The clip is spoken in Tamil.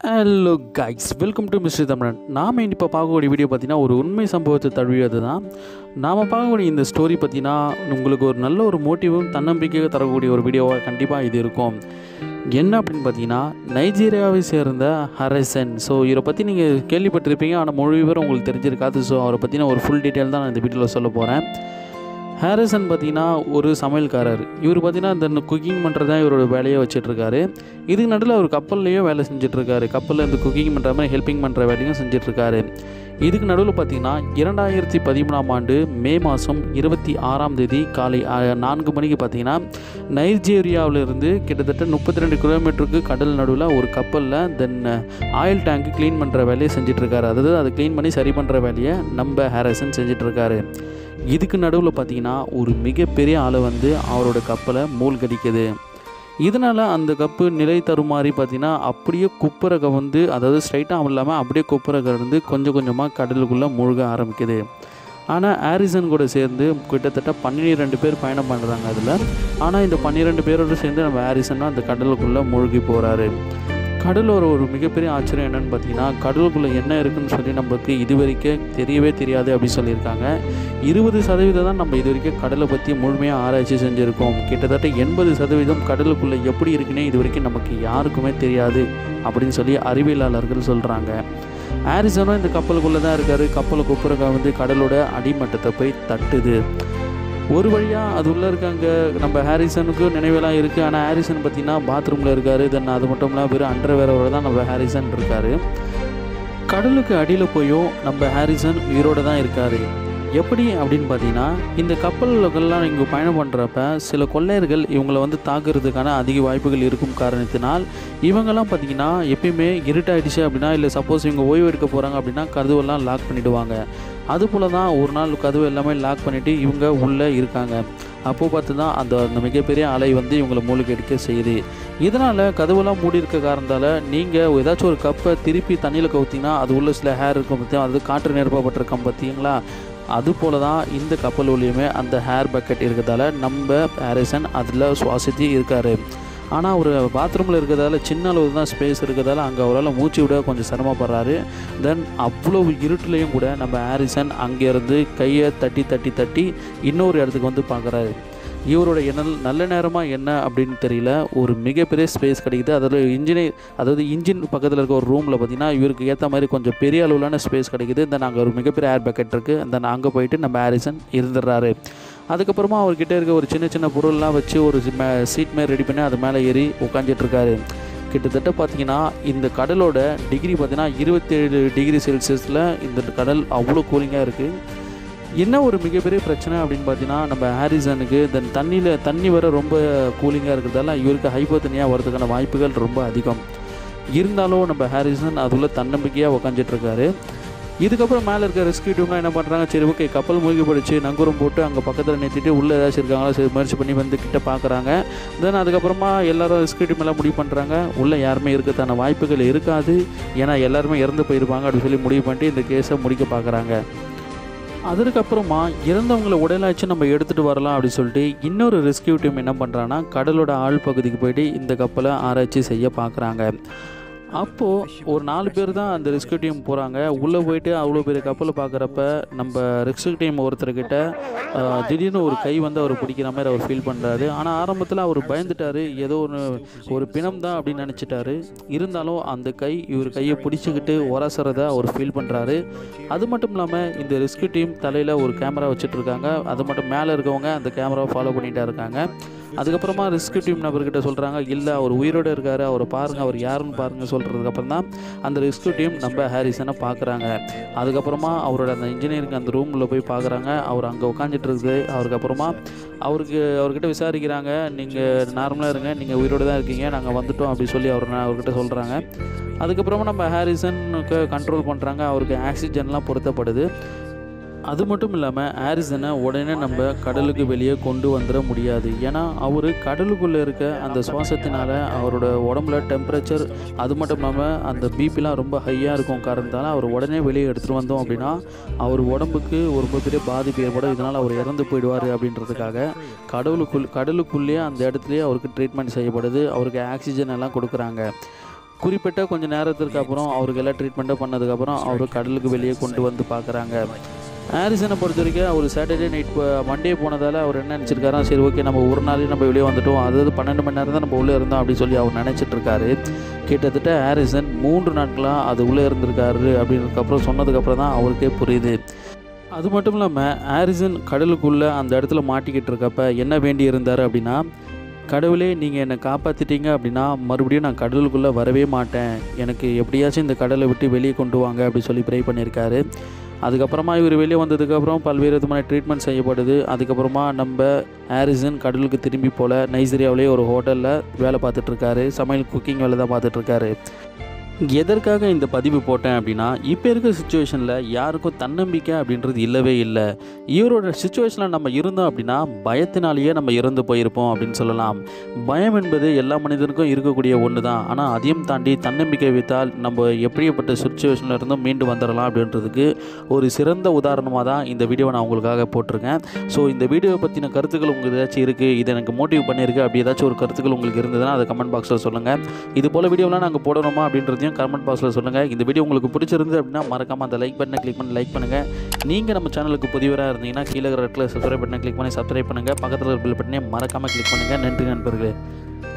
hello guys welcome to mister Tamilan நாம் இப்போ பார்க்கக்கூடிய வீடியோ பார்த்தீங்கன்னா ஒரு உண்மை சம்பவத்தை தழுவியது தான் நாம் பார்க்கக்கூடிய இந்த ஸ்டோரி பார்த்தீங்கன்னா உங்களுக்கு ஒரு நல்ல ஒரு மோட்டிவும் தன்னம்பிக்கையும் தரக்கூடிய ஒரு வீடியோவாக கண்டிப்பாக இது இருக்கும் என்ன அப்படின்னு பார்த்தீங்கன்னா நைஜீரியாவை சேர்ந்த ஹரசன் ஸோ இவரை பற்றி நீங்கள் கேள்விப்பட்டிருப்பீங்க ஆனால் மொழி விவரம் உங்களுக்கு தெரிஞ்சிருக்காது ஸோ அவரை பற்றின ஒரு ஃபுல் டீட்டெயில் தான் நான் இந்த வீடியோவில் சொல்ல போகிறேன் ஹாரிசன் பார்த்தீங்கன்னா ஒரு சமையல்காரர் இவர் பார்த்தீங்கன்னா இந்த குக்கிங் பண்ணுறது தான் இவரோட வேலையை வச்சிட்ருக்காரு இதுக்கு நடுவில் அவர் கப்பல்லையும் வேலை செஞ்சிட்ருக்காரு கப்பலில் இந்த குக்கிங் பண்ணுற மாதிரி ஹெல்ப்பிங் பண்ணுற வேலையும் செஞ்சிட்ருக்காரு இதுக்கு நடுவில் பார்த்தீங்கன்னா இரண்டாயிரத்தி பதிமூணாம் ஆண்டு மே மாதம் இருபத்தி ஆறாம் தேதி காலை ஆ- நான்கு மணிக்கு பார்த்தீங்கன்னா நைஜீரியாவிலிருந்து கிட்டத்தட்ட முப்பத்தி ரெண்டு கிலோமீட்டருக்கு கடல் நடுவில் ஒரு கப்பலில் தென் ஆயில் டேங்க் க்ளீன் பண்ணுற வேலையை செஞ்சிட்ருக்காரு அதாவது அதை க்ளீன் பண்ணி சரி பண்ணுற வேலையை நம்ம ஹாரிசன் செஞ்சிட்ருக்காரு இதுக்கு நடுவில் பார்த்தீங்கன்னா ஒரு மிகப்பெரிய அலை வந்து அவரோட கப்பலை மூழ்கடிக்குது இதனால் அந்த கப்பு நிலை தருமாறி பார்த்தீங்கன்னா அப்படியே குப்புறக வந்து அதாவது ஸ்ட்ரைட்டாக இல்லாமல் அப்படியே குப்புறக இருந்து கொஞ்சம் கொஞ்சமாக கடலுக்குள்ளே மூழ்க ஆரம்பிக்குது ஆனால் ஆரிசன் கூட சேர்ந்து கிட்டத்தட்ட பன்னிரெண்டு பேர் பயணம் பண்ணுறாங்க அதில் ஆனால் இந்த பன்னிரெண்டு பேரோடு சேர்ந்து நம்ம ஆரிசன் அந்த கடலுக்குள்ளே மூழ்கி போகிறாரு கடலோர ஒரு மிகப்பெரிய ஆச்சரியம் என்னன்னு பார்த்தீங்கன்னா கடலுக்குள்ளே என்ன இருக்குன்னு சொல்லி நம்மளுக்கு இது வரைக்கும் தெரியவே தெரியாது அப்படின்னு சொல்லியிருக்காங்க இருபது சதவீதம் தான் நம்ம இது வரைக்கும் கடலை பற்றி முழுமையாக ஆராய்ச்சி செஞ்சுருக்கோம் கிட்டத்தட்ட எண்பது சதவீதம் கடலுக்குள்ளே எப்படி இருக்குன்னே இது வரைக்கும் நமக்கு யாருக்குமே தெரியாது அப்படின்னு சொல்லி அறிவியலாளர்கள் சொல்கிறாங்க ஆரிசனும் இந்த கப்பலுக்குள்ளே தான் இருக்கார் கப்பலுக்கு குப்புறக்கா வந்து கடலோட அடிமட்டத்தை போய் தட்டுது ஒரு வழியாக அது உள்ளே இருக்காங்க நம்ம ஹாரிசனுக்கு நினைவெல்லாம் இருக்குது ஆனால் ஹாரிசன் பார்த்தீங்கன்னா பாத்ரூமில் இருக்கார் தென் அது மட்டும் இல்லாமல் வெறும் அண்டர்வேரோட தான் நம்ம ஹாரிசன் இருக்கார் கடலுக்கு அடியில் போயும் நம்ம ஹாரிசன் உயிரோடு தான் இருக்கார் எப்படி அப்படின்னு பார்த்தீங்கன்னா இந்த கப்பல்கள்லாம் இங்கே பயணம் பண்ணுறப்ப சில கொள்ளையர்கள் இவங்களை வந்து தாக்குறதுக்கான அதிக வாய்ப்புகள் இருக்கும் காரணத்தினால் இவங்கெல்லாம் பார்த்தீங்கன்னா எப்பயுமே இருட்டாயிடுச்சு அப்படின்னா இல்லை சப்போஸ் இவங்க ஓய்வு எடுக்க போகிறாங்க அப்படின்னா கதவெல்லாம் லாக் பண்ணிவிடுவாங்க அதுபோல தான் ஒரு நாள் கதவு எல்லாமே லாக் பண்ணிவிட்டு இவங்க உள்ளே இருக்காங்க அப்போது பார்த்து தான் அந்த அந்த மிகப்பெரிய அலை வந்து இவங்களை மூழ்கடிக்க செய்யுது இதனால் கதவெல்லாம் மூடி இருக்க காரணத்தால் நீங்கள் ஏதாச்சும் ஒரு கப்பை திருப்பி தண்ணியில் கவுத்திங்கன்னா அது உள்ள சில ஹேர் இருக்கும் பார்த்தியா அது காற்று நிரப்பப்பட்டிருக்கும் பார்த்தீங்களா அது போல தான் இந்த கப்பல் ஒளியுமே அந்த ஹேர் பக்கெட் இருக்கிறதால நம்ம ஹாரிசன் அதில் சுவாசித்து இருக்கார் ஆனால் ஒரு பாத்ரூமில் இருக்கிறதால சின்ன அளவு தான் ஸ்பேஸ் இருக்கிறதால அங்கே அவரால் மூச்சு விட கொஞ்சம் சிரமப்படுறாரு தென் அவ்வளோ இருட்டுலேயும் கூட நம்ம ஹாரிசன் அங்கேருந்து கையை தட்டி தட்டி தட்டி இன்னொரு இடத்துக்கு வந்து பார்க்குறாரு இவரோட என்ன நல்ல நேரமாக என்ன அப்படின்னு தெரியல ஒரு மிகப்பெரிய ஸ்பேஸ் கிடைக்குது அதில் இன்ஜினை அதாவது இன்ஜின் பக்கத்தில் இருக்க ஒரு ரூமில் பார்த்தீங்கன்னா இவருக்கு ஏற்ற மாதிரி கொஞ்சம் பெரிய அளவிலான ஸ்பேஸ் கிடைக்குது தென் அங்கே ஒரு மிகப்பெரிய ஏர் பக்கெட் இருக்குது தென் அங்கே போயிட்டு நம்ம ஹாரிசன் இருந்துடுறாரு அதுக்கப்புறமா அவர்கிட்ட இருக்க ஒரு சின்ன சின்ன பொருள்லாம் வச்சு ஒரு சீட் மாதிரி ரெடி பண்ணி அது மேலே ஏறி உட்காந்துட்டு இருக்காரு கிட்டத்தட்ட பார்த்தீங்கன்னா இந்த கடலோட டிகிரி பார்த்தீங்கன்னா இருபத்தேழு டிகிரி செல்சியஸில் இந்த கடல் அவ்வளோ கூலிங்காக இருக்குது என்ன ஒரு மிகப்பெரிய பிரச்சனை அப்படின்னு பார்த்தீங்கன்னா நம்ம ஹாரிசனுக்கு தென் தண்ணியில் தண்ணி வர ரொம்ப கூலிங்காக இருக்கிறதால இவருக்கு ஹைப்போத்தனியாக வரதுக்கான வாய்ப்புகள் ரொம்ப அதிகம் இருந்தாலும் நம்ம ஹாரிசன் அதுள்ள தன்னம்பிக்கையாக உக்காந்துட்டு இருக்காரு இதுக்கப்புறம் மேலே இருக்க ரெஸ்கியூ டீம்லாம் என்ன பண்ணுறாங்க சரி ஓகே கப்பல் மூழ்கி போயிடுச்சு நங்கூரம் போட்டு அங்கே பக்கத்தில் நிறுத்திட்டு உள்ளே ஏதாச்சும் இருக்காங்களா சரி முயற்சி பண்ணி வந்து கிட்ட பார்க்குறாங்க தென் அதுக்கப்புறமா எல்லாரும் ரெஸ்கியூ டீம் எல்லாம் முடிவு பண்ணுறாங்க உள்ளே யாருமே இருக்கிறதான வாய்ப்புகள் இருக்காது ஏன்னா எல்லாருமே இறந்து போயிருப்பாங்க அப்படின்னு சொல்லி முடிவு பண்ணிட்டு இந்த கேஸை முடிக்க பார்க்குறாங்க அதற்கப்புறமா இறந்தவங்களை உடலாச்சு நம்ம எடுத்துகிட்டு வரலாம் அப்படின்னு சொல்லிட்டு இன்னொரு ரெஸ்கியூ டீம் என்ன பண்ணுறாங்கன்னா கடலோட ஆழ் பகுதிக்கு போயிட்டு இந்த கப்பலை ஆராய்ச்சி செய்ய பார்க்குறாங்க அப்போது ஒரு நாலு பேர் தான் அந்த ரெஸ்கியூ டீம் போகிறாங்க உள்ளே போயிட்டு அவ்வளோ பெரிய கப்பலை பார்க்குறப்ப நம்ம ரெஸ்கியூ டீம் ஒருத்தர்கிட்ட ஆஹ், திடீர்னு ஒரு கை வந்து அவர் பிடிக்கிற மாதிரி அவர் ஃபீல் பண்ணுறாரு ஆனால் ஆரம்பத்தில் அவர் பயந்துட்டார் ஏதோ ஒன்று ஒரு பிணம் தான் அப்படின்னு நினச்சிட்டாரு இருந்தாலும் அந்த கை இவர் கையை பிடிச்சிக்கிட்டு உரசுறத அவர் ஃபீல் பண்ணுறாரு அது மட்டும் இல்லாமல் இந்த ரெஸ்கியூ டீம் தலையில் ஒரு கேமரா வச்சுட்டு இருக்காங்க அது மட்டும் மேலே இருக்கவங்க அந்த கேமராவை ஃபாலோ பண்ணிகிட்டே இருக்காங்க அதுக்கப்புறமா ரெஸ்கியூ டீம் நபர்கிட்ட சொல்கிறாங்க இல்லை அவர் உயிரோடு இருக்கார் அவரை பாருங்கள் அவர் யாருன்னு பாருங்கள் சொல்கிறதுக்கப்புறம் தான் அந்த ரெஸ்கியூ டீம் நம்ம ஹாரிசனை பார்க்குறாங்க அதுக்கப்புறமா அவரோட அந்த இன்ஜினியரிங் அந்த ரூமில் போய் பார்க்குறாங்க அவர் அங்கே உட்காந்துட்டு இருக்குது அவருக்கப்புறமா அவருக்கு அவர்கிட்ட விசாரிக்கிறாங்க நீங்கள் நார்மலாக இருங்க நீங்கள் உயிரோடு தான் இருக்கீங்க நாங்கள் வந்துட்டோம் அப்படி சொல்லி அவர் அவர்கிட்ட சொல்கிறாங்க அதுக்கப்புறமா நம்ம ஹாரிசனுக்கு கண்ட்ரோல் பண்ணுறாங்க அவருக்கு ஆக்சிஜன்லாம் பொருத்தப்படுது அது மட்டும் இல்லாமல் ஹாரிசனை உடனே நம்ம கடலுக்கு வெளியே கொண்டு வந்துட முடியாது ஏன்னா அவர் கடலுக்குள்ளே இருக்க அந்த சுவாசத்தினால அவரோட உடம்புல டெம்பரேச்சர் அது மட்டும் இல்லாமல் அந்த பிபிலாம் ரொம்ப ஹையாக இருக்கும் காரணத்தால் அவர் உடனே வெளியே எடுத்துகிட்டு வந்தோம் அப்படின்னா அவர் உடம்புக்கு ஒரு ரொம்ப பெரிய பாதிப்பு ஏற்படும் இதனால் அவர் இறந்து போயிடுவார் அப்படின்றதுக்காக கடலுக்குள் கடலுக்குள்ளேயே அந்த இடத்துலையே அவருக்கு ட்ரீட்மெண்ட் செய்யப்படுது அவருக்கு ஆக்சிஜன் எல்லாம் கொடுக்குறாங்க குறிப்பிட்ட கொஞ்சம் நேரத்திற்கு அப்புறம் அவருக்கு எல்லாம் ட்ரீட்மெண்ட்டை பண்ணதுக்கப்புறம் அவர் கடலுக்கு வெளியே கொண்டு வந்து பார்க்குறாங்க ஹாரிசனை பொறுத்த வரைக்கும் அவர் சாட்டர்டே நைட் மண்டே போனதால் அவர் என்ன நினச்சிருக்காரா சரி ஓகே நம்ம ஒரு நாளே நம்ம வெளியே வந்துட்டோம் அதாவது பன்னெண்டு மணி நேரம் தான் நம்ம உள்ளே இருந்தோம் அப்படின்னு சொல்லி அவர் நினச்சிட்டு இருக்காரு கிட்டத்தட்ட ஹாரிசன் மூன்று நாட்களாக அது உள்ளே இருந்திருக்காரு அப்படின்றதுக்கப்புறம் சொன்னதுக்கப்புறம் தான் அவருக்கே புரியுது அது மட்டும் இல்லாமல் ஹாரிசன் கடலுக்குள்ளே அந்த இடத்துல மாட்டிக்கிட்டு இருக்கப்ப என்ன வேண்டி இருந்தார் அப்படின்னா கடவுளே நீங்கள் என்னை காப்பாற்றிட்டீங்க அப்படின்னா மறுபடியும் நான் கடலுக்குள்ளே வரவே மாட்டேன் எனக்கு எப்படியாச்சும் இந்த கடலை விட்டு வெளியே கொண்டு வாங்க அப்படி சொல்லி ப்ரே பண்ணியிருக்காரு அதுக்கப்புறமா இவர் வெளியே வந்ததுக்கப்புறம் பல்வேறு விதமான ட்ரீட்மெண்ட் செய்யப்படுது அதுக்கப்புறமா நம்ம ஹாரிசன் கடலுக்கு திரும்பி போல் நைஜீரியாவிலே ஒரு ஹோட்டலில் வேலை பார்த்துட்ருக்காரு சமையல் குக்கிங் வேலை தான் பார்த்துட்ருக்காரு எதற்காக இந்த பதிவு போட்டேன் அப்படின்னா இப்போ இருக்க சுச்சுவேஷனில் யாருக்கும் தன்னம்பிக்கை அப்படின்றது இல்லவே இல்லை இவரோட சுச்சுவேஷனில் நம்ம இருந்தோம் அப்படின்னா பயத்தினாலேயே நம்ம இறந்து போயிருப்போம் அப்படின்னு சொல்லலாம் பயம் என்பது எல்லா மனிதனுக்கும் இருக்கக்கூடிய ஒன்று தான் ஆனால் அதையும் தாண்டி தன்னம்பிக்கை வைத்தால் நம்ம எப்படிப்பட்ட சுச்சுவேஷனில் இருந்தும் மீண்டு வந்துடலாம் அப்படின்றதுக்கு ஒரு சிறந்த உதாரணமாக தான் இந்த வீடியோவை நான் உங்களுக்காக போட்டிருக்கேன் ஸோ இந்த வீடியோவை பற்றின கருத்துக்கள் உங்களுக்கு ஏதாச்சும் இருக்குது இது எனக்கு மோட்டிவ் பண்ணியிருக்கு அப்படி ஏதாச்சும் ஒரு கருத்துக்கள் உங்களுக்கு இருந்ததுன்னா அதை கமெண்ட் பாக்ஸில் சொல்லுங்கள் இது போல் வீடியோலாம் நாங்கள் போடணுமா அப்படின்றதையும் கமெண்ட் பாக்ஸில் சொல்லுங்கள் இந்த வீடியோ உங்களுக்கு பிடிச்சிருந்து அப்படின்னா மறக்காமல் அந்த லைக் பட்டனை கிளிக் பண்ணி லைக் பண்ணுங்கள் நீங்கள் நம்ம சேனலுக்கு புதியவராக இருந்தீங்கன்னா கீழே இருக்கிற இடத்துல சப்ஸ்கிரைப் பட்டனை கிளிக் பண்ணி சப்ஸ்கிரைப் பண்ணுங்கள் பக்கத்தில் இருக்கிற பில் பட்டனே மறக்காமல் கிளிக் பண்ணுங்கள் நன்றி நண்பர்களே